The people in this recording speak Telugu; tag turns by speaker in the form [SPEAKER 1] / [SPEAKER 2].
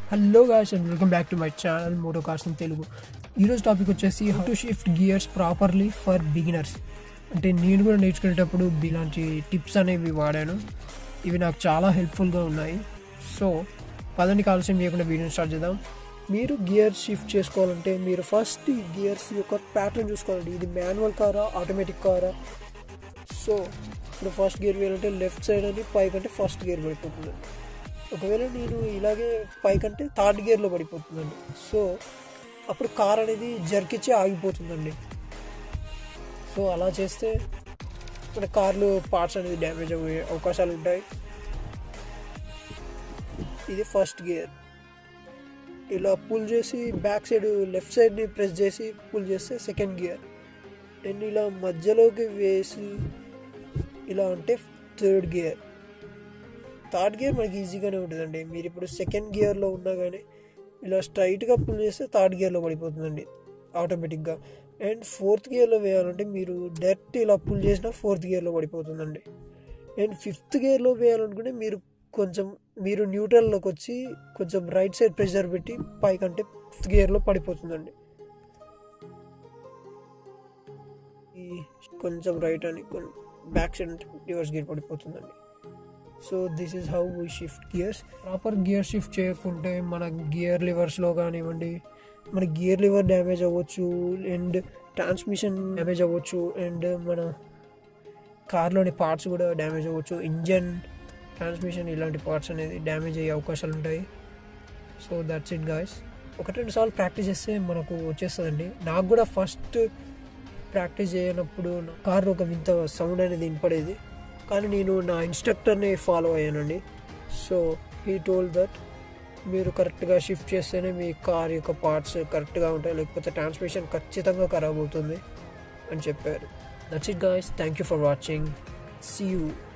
[SPEAKER 1] hello guys and welcome back to my channel moto cars in Telugu ఈరోజు టాపిక్ వచ్చేసి how to shift gears properly for beginners అంటే నేను కూడా నేర్చుకునేటప్పుడు ఇలాంటి టిప్స్ అనేవి వాడాను ఇవి నాకు చాలా హెల్ప్ఫుల్గా ఉన్నాయి సో పదండి ఆలస్యం చేయకుండా వీడియో స్టార్ట్ చేద్దాం మీరు గియర్ షిఫ్ట్ చేసుకోవాలంటే మీరు ఫస్ట్ ఈ గియర్స్ యొక్క ప్యాటర్న్ చూసుకోవాలండి ఇది మాన్యువల్ కారా ఆటోమేటిక్ కారా సో ఇప్పుడు ఫస్ట్ గేర్ వేయాలంటే లెఫ్ట్ సైడ్ అని పైకంటే ఫస్ట్ గేర్ పడిపోతుంది ఒకవేళ నేను ఇలాగే పైకంటే థర్డ్ గేర్లో పడిపోతుందండి సో అప్పుడు కార్ అనేది జర్కిచ్చి ఆగిపోతుందండి సో అలా చేస్తే మన కార్లు పార్ట్స్ అనేది డ్యామేజ్ అయ్యే అవకాశాలు ఉంటాయి ఇది ఫస్ట్ గేర్ ఇలా పుల్ చేసి బ్యాక్ సైడ్ లెఫ్ట్ సైడ్ని ప్రెస్ చేసి పుల్ చేస్తే సెకండ్ గియర్ అండ్ ఇలా మధ్యలోకి వేసి ఇలా అంటే థర్డ్ గియర్ థర్డ్ గియర్ మనకి ఈజీగానే ఉంటుందండి మీరు ఇప్పుడు సెకండ్ గియర్లో ఉన్నా కానీ ఇలా స్ట్రైట్గా పుల్ చేస్తే థర్డ్ గియర్లో పడిపోతుందండి ఆటోమేటిక్గా అండ్ ఫోర్త్ గియర్లో వేయాలంటే మీరు డైరెక్ట్ ఇలా పుల్ చేసినా ఫోర్త్ గియర్లో పడిపోతుందండి అండ్ ఫిఫ్త్ గియర్లో వేయాలనుకుంటే మీరు కొంచెం మీరు న్యూట్రల్లోకి వచ్చి కొంచెం రైట్ సైడ్ ప్రెషర్ పెట్టి పైకంటే ఫిఫ్త్ గియర్లో పడిపోతుందండి ఈ కొంచెం రైట్ అని బ్యాక్ సైడ్ రివర్స్ గేర్ పడిపోతుందండి so this is how we shift gears proper gear shift చేయకుంటే మన గియర్ లివర్స్లో కానివ్వండి మన గియర్ లివర్ డ్యామేజ్ అవ్వచ్చు అండ్ ట్రాన్స్మిషన్ డ్యామేజ్ అవ్వచ్చు అండ్ మన కార్లోని పార్ట్స్ కూడా డ్యామేజ్ అవ్వచ్చు ఇంజన్ ట్రాన్స్మిషన్ ఇలాంటి పార్ట్స్ అనేది డ్యామేజ్ అయ్యే అవకాశాలు ఉంటాయి సో దట్స్ ఇట్ గాయస్ ఒకటి రెండు సార్లు ప్రాక్టీస్ చేస్తే మనకు వచ్చేస్తుందండి నాకు కూడా ఫస్ట్ ప్రాక్టీస్ చేయనప్పుడు కార్ ఒక వింత సౌండ్ అనేది వినపడేది కానీ నేను నా ఇన్స్ట్రక్టర్ని ఫాలో అయ్యానండి సో హీ టోల్ దట్ మీరు కరెక్ట్గా షిఫ్ట్ చేస్తేనే మీ కార్ యొక్క పార్ట్స్ కరెక్ట్గా ఉంటాయి లేకపోతే ట్రాన్స్మిషన్ ఖచ్చితంగా ఖరాబ్ అవుతుంది అని చెప్పారు that's it guys thank you for watching see you